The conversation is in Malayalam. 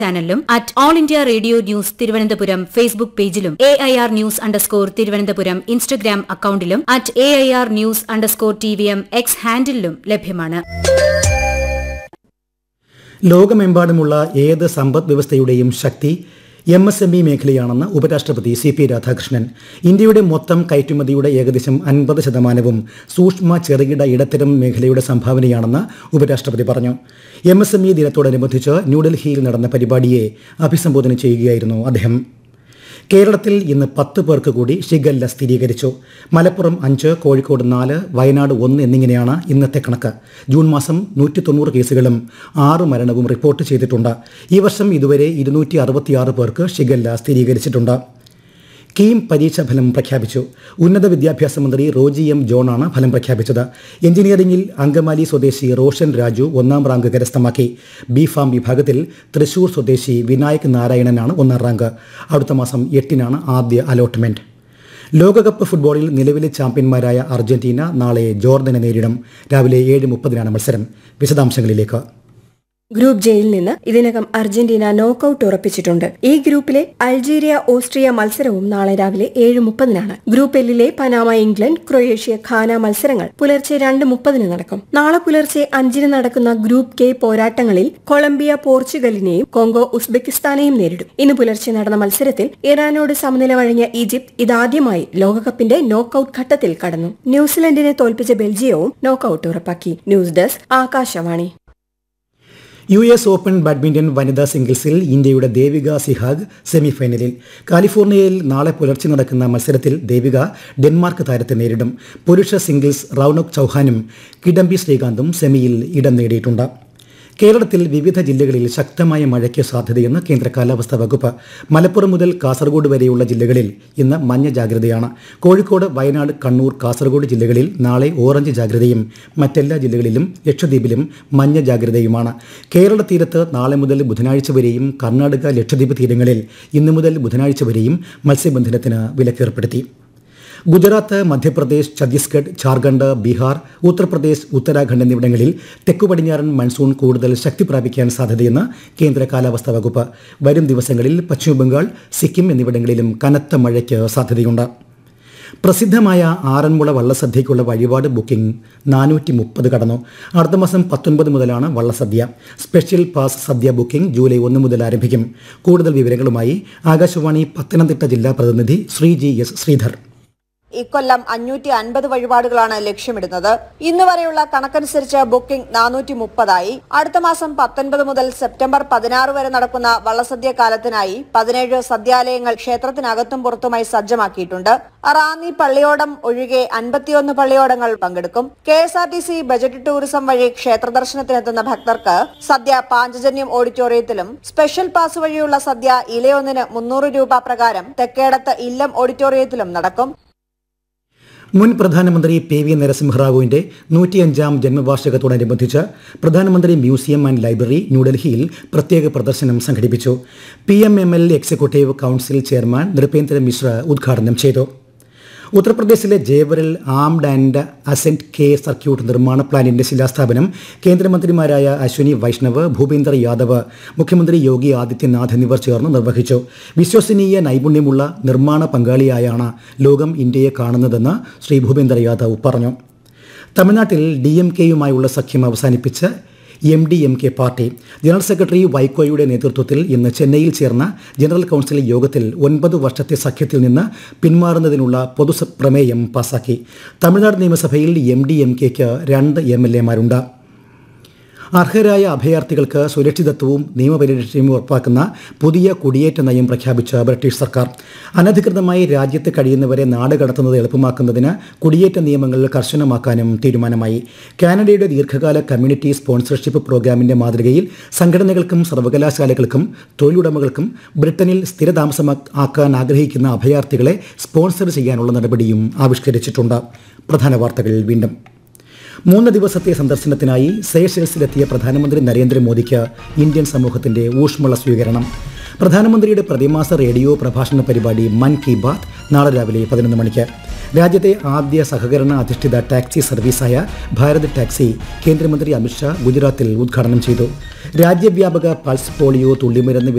ചാനലിലും at all India radio news Thiruvananthapuram Facebook പേജിലും A I R news underscore Thiruvananthapuram Instagram അക്കൌണ്ടിലും at A I R news underscore T V M X ഹാൻഡിലും ലഭ്യമാണ് ലോകമെമ്പാടുമുള്ള ഏത് സമ്പദ് വ്യവസ്ഥയുടെയും ശക്തി എം എസ് എം ഇ മേഖലയാണെന്ന് ഉപരാഷ്ട്രപതി സി പി രാധാകൃഷ്ണൻ ഇന്ത്യയുടെ മൊത്തം കയറ്റുമതിയുടെ ഏകദേശം അൻപത് ശതമാനവും സൂക്ഷ്മ ചെറുകിട ഇടത്തരം മേഖലയുടെ സംഭാവനയാണെന്ന് ഉപരാഷ്ട്രപതി പറഞ്ഞു എം എസ് എം ഇ ദിനത്തോടനുബന്ധിച്ച് ന്യൂഡൽഹിയിൽ നടന്ന പരിപാടിയെ അഭിസംബോധന ചെയ്യുകയായിരുന്നു അദ്ദേഹം കേരളത്തിൽ ഇന്ന് പത്ത് പേർക്ക് കൂടി ഷിഗല്ല സ്ഥിരീകരിച്ചു മലപ്പുറം അഞ്ച് കോഴിക്കോട് നാല് വയനാട് ഒന്ന് എന്നിങ്ങനെയാണ് ഇന്നത്തെ കണക്ക് ജൂൺ മാസം നൂറ്റി തൊണ്ണൂറ് കേസുകളും ആറ് മരണവും റിപ്പോർട്ട് ചെയ്തിട്ടുണ്ട് ഈ വർഷം ഇതുവരെ ഇരുന്നൂറ്റി അറുപത്തിയാറ് പേർക്ക് ഷിഗല്ല സ്ഥിരീകരിച്ചിട്ടുണ്ട് കീം പരീക്ഷാ ഫലം പ്രഖ്യാപിച്ചു ഉന്നത വിദ്യാഭ്യാസ മന്ത്രി റോജി എം ജോണാണ് ഫലം പ്രഖ്യാപിച്ചത് എഞ്ചിനീയറിംഗിൽ അങ്കമാലി സ്വദേശി റോഷൻ രാജു ഒന്നാം റാങ്ക് കരസ്ഥമാക്കി ബി ഫാം വിഭാഗത്തിൽ തൃശൂർ സ്വദേശി വിനായക് നാരായണനാണ് ഒന്നാം റാങ്ക് അടുത്ത മാസം എട്ടിനാണ് ആദ്യ അലോട്ട്മെന്റ് ലോകകപ്പ് ഫുട്ബോളിൽ നിലവിലെ ചാമ്പ്യന്മാരായ അർജന്റീന നാളെ ജോർദനെ നേരിടും രാവിലെ ഏഴ് മുപ്പതിനാണ് മത്സരം വിശദാംശങ്ങളിലേക്ക് ഗ്രൂപ്പ് ജെയിൽ നിന്ന് ഇതിനകം അർജന്റീന നോക്കൌട്ട് ഉറപ്പിച്ചിട്ടുണ്ട് ഈ ഗ്രൂപ്പിലെ അൾജീരിയ ഓസ്ട്രിയ മത്സരവും നാളെ രാവിലെ ഏഴ് മുപ്പതിനാണ് ഗ്രൂപ്പ് എല്ലിലെ പനാമ ഇംഗ്ലണ്ട് ക്രൊയേഷ്യ ഖാന മത്സരങ്ങൾ പുലർച്ചെ രണ്ട് മുപ്പതിന് നടക്കും നാളെ പുലർച്ചെ അഞ്ചിന് നടക്കുന്ന ഗ്രൂപ്പ് കെ പോരാട്ടങ്ങളിൽ കൊളംബിയ പോർച്ചുഗലിനെയും കോങ്കോ ഉസ്ബെക്കിസ്ഥാനെയും നേരിടും ഇന്ന് പുലർച്ചെ നടന്ന മത്സരത്തിൽ ഇറാനോട് സമനില വഴങ്ങിയ ഈജിപ്ത് ഇതാദ്യമായി ലോകകപ്പിന്റെ നോക്കൌട്ട് ഘട്ടത്തിൽ കടന്നു ന്യൂസിലൻഡിനെ തോൽപ്പിച്ച ബെൽജിയവും നോക്കൌട്ട് ഉറപ്പാക്കി news desk Akashvani U S open badminton വനിതാ സിംഗിൾസിൽ ഇന്ത്യയുടെ ദേവിക സിഹാഗ് സെമിഫൈനലിൽ കാലിഫോർണിയയിൽ നാളെ പുലർച്ചെ നടക്കുന്ന മത്സരത്തിൽ ദേവിക ഡെൻമാർക്ക് താരത്തെ നേരിടും പുരുഷ സിംഗിൾസ് റൌണക് ചൌഹാനും കിഡംബി ശ്രീകാന്തും സെമിയിൽ ഇടം നേടിയിട്ടുണ്ട് കേരളത്തിൽ വിവിധ ജില്ലകളിൽ ശക്തമായ മഴയ്ക്ക് സാധ്യതയെന്ന് കേന്ദ്ര കാലാവസ്ഥാ വകുപ്പ് മലപ്പുറം മുതൽ കാസർഗോഡ് വരെയുള്ള ജില്ലകളിൽ ഇന്ന് മഞ്ഞ ജാഗ്രതയാണ് കോഴിക്കോട് വയനാട് കണ്ണൂർ കാസർഗോഡ് ജില്ലകളിൽ നാളെ ഓറഞ്ച് ജാഗ്രതയും മറ്റെല്ലാ ജില്ലകളിലും ലക്ഷദ്വീപിലും മഞ്ഞ ജാഗ്രതയുമാണ് കേരള തീരത്ത് നാളെ മുതൽ ബുധനാഴ്ച വരെയും കർണാടക ലക്ഷദ്വീപ് തീരങ്ങളിൽ ഇന്നു മുതൽ ബുധനാഴ്ച വരെയും മത്സ്യബന്ധനത്തിന് വിലക്കേർപ്പെടുത്തി ഗുജറാത്ത് മധ്യപ്രദേശ് ഛത്തീസ്ഗഡ് ഝാർഖണ്ഡ് ബീഹാർ ഉത്തർപ്രദേശ് ഉത്തരാഖണ്ഡ് എന്നിവിടങ്ങളിൽ തെക്കു പടിഞ്ഞാറൻ മൺസൂൺ കൂടുതൽ ശക്തി പ്രാപിക്കാൻ സാധ്യതയെന്ന് കേന്ദ്ര കാലാവസ്ഥാ വകുപ്പ് വരും ദിവസങ്ങളിൽ പശ്ചിമബംഗാൾ സിക്കിം എന്നിവിടങ്ങളിലും കനത്ത മഴയ്ക്ക് സാധ്യതയുണ്ട് പ്രസിദ്ധമായ ആറന്മുള വള്ളസദ്യയ്ക്കുള്ള വഴിപാട് ബുക്കിംഗ് നാനൂറ്റി മുപ്പത് കടന്നു അടുത്ത മാസം പത്തൊൻപത് മുതലാണ് വള്ളസദ്യ സ്പെഷ്യൽ പാസ് സദ്യ ബുക്കിംഗ് ജൂലൈ ഒന്ന് മുതൽ ആരംഭിക്കും കൂടുതൽ വിവരങ്ങളുമായി ആകാശവാണി പത്തനംതിട്ട ജില്ലാ പ്രതിനിധി ശ്രീജി എസ് ശ്രീധർ ഇക്കൊല്ലം അഞ്ഞൂറ്റി അൻപത് വഴിപാടുകളാണ് ലക്ഷ്യമിടുന്നത് ഇന്ന് വരെയുള്ള കണക്കനുസരിച്ച് ബുക്കിംഗ് നാനൂറ്റി മുപ്പതായി അടുത്ത മാസം പത്തൊൻപത് മുതൽ സെപ്റ്റംബർ പതിനാറ് വരെ നടക്കുന്ന വള്ളസദ്യ കാലത്തിനായി പതിനേഴ് സദ്യാലയങ്ങൾ ക്ഷേത്രത്തിനകത്തും പുറത്തുമായി സജ്ജമാക്കിയിട്ടുണ്ട് റാന്നി പള്ളിയോടം ഒഴികെ അൻപത്തിയൊന്ന് പള്ളിയോടങ്ങൾ പങ്കെടുക്കും K S R T C budget tourism വഴി ക്ഷേത്ര ദർശനത്തിനെത്തുന്ന ഭക്തർക്ക് സദ്യ പാഞ്ചജന്യം ഓഡിറ്റോറിയത്തിലും സ്പെഷ്യൽ പാസ് വഴിയുള്ള സദ്യ ഇലയൊന്നിന് മുന്നൂറ് രൂപ പ്രകാരം തെക്കേടത്ത് ഇല്ലം ഓഡിറ്റോറിയത്തിലും നടക്കും മുൻ പ്രധാനമന്ത്രി പി വി നരസിംഹറാവുവിന്റെ നൂറ്റിയഞ്ചാം ജന്മവാർഷികത്തോടനുബന്ധിച്ച് പ്രധാനമന്ത്രി മ്യൂസിയം ആൻഡ് ലൈബ്രറി ന്യൂഡൽഹിയിൽ പ്രത്യേക പ്രദർശനം സംഘടിപ്പിച്ചു P M M L executive council chairman Nripendra Mishra ഉദ്ഘാടനം ചെയ്തു ഉത്തർപ്രദേശിലെ ജേവറിൽ armed and ascent K circuit നിർമ്മാണ പ്ലാന്റിന്റെ ശിലാസ്ഥാപനം കേന്ദ്രമന്ത്രിമാരായ അശ്വിനി വൈഷ്ണവ് ഭൂപേന്ദർ യാദവ് മുഖ്യമന്ത്രി യോഗി ആദിത്യനാഥ് എന്നിവർ ചേർന്ന് നിർവഹിച്ചു വിശ്വസനീയ നൈപുണ്യമുള്ള നിർമ്മാണ പങ്കാളിയായാണ് ലോകം ഇന്ത്യയെ കാണുന്നതെന്ന് ശ്രീ ഭൂപേന്ദർ യാദവ് പറഞ്ഞു തമിഴ്നാട്ടിൽ ഡി എം കെയുമായുള്ള സഖ്യം അവസാനിപ്പിച്ച് M D M K party general secretary വൈക്കോയുടെ നേതൃത്വത്തിൽ ഇന്ന് ചെന്നൈയിൽ ചേർന്ന ജനറൽ കൗൺസിൽ യോഗത്തിൽ ഒൻപത് വർഷത്തെ സഖ്യത്തിൽ നിന്ന് പിന്മാറുന്നതിനുള്ള പൊതു പ്രമേയം പാസാക്കി തമിഴ്നാട് നിയമസഭയിൽ എം ഡി എം കെക്ക് രണ്ട് എം എൽ എമാരുണ്ട് അർഹരായ അഭയാർത്ഥികൾക്ക് സുരക്ഷിതത്വവും നിയമപരിരക്ഷയും ഉറപ്പാക്കുന്ന പുതിയ കുടിയേറ്റ നയം പ്രഖ്യാപിച്ച ബ്രിട്ടീഷ് സർക്കാർ അനധികൃതമായി രാജ്യത്ത് കഴിയുന്നവരെ നാട് കടത്തുന്നത് എളുപ്പമാക്കുന്നതിന് കുടിയേറ്റ നിയമങ്ങൾ കർശനമാക്കാനും തീരുമാനമായി കാനഡയുടെ ദീർഘകാല കമ്മ്യൂണിറ്റി സ്പോൺസർഷിപ്പ് പ്രോഗ്രാമിന്റെ മാതൃകയിൽ സംഘടനകൾക്കും സർവകലാശാലകൾക്കും തൊഴിലുടമകൾക്കും ബ്രിട്ടനിൽ സ്ഥിരതാമസമാക്കാൻ ആഗ്രഹിക്കുന്ന അഭയാർത്ഥികളെ സ്പോൺസർ ചെയ്യാനുള്ള നടപടിയും ആവിഷ്കരിച്ചിട്ടുണ്ട് പ്രധാന വാർത്തകൾ വീണ്ടും മൂന്ന് ദിവസത്തെ സന്ദർശനത്തിനായി സേഷൽസിലെത്തിയ പ്രധാനമന്ത്രി നരേന്ദ്രമോദിക്ക് ഇന്ത്യൻ സമൂഹത്തിന്റെ ഊഷ്മള സ്വീകരണം പ്രധാനമന്ത്രിയുടെ പ്രതിമാസ റേഡിയോ പ്രഭാഷണ പരിപാടി മൻ കി ബാത്ത് നാളെ രാവിലെ പതിനൊന്ന് മണിക്ക് രാജ്യത്തെ ആദ്യ സഹകരണ അധിഷ്ഠിത ടാക്സി സർവീസായ ഭാരത് ടാക്സി കേന്ദ്രമന്ത്രി അമിത്ഷാ ഗുജറാത്തിൽ ഉദ്ഘാടനം ചെയ്തു രാജ്യവ്യാപക പൾസ് പോളിയോ തുള്ളിമരുന്ന്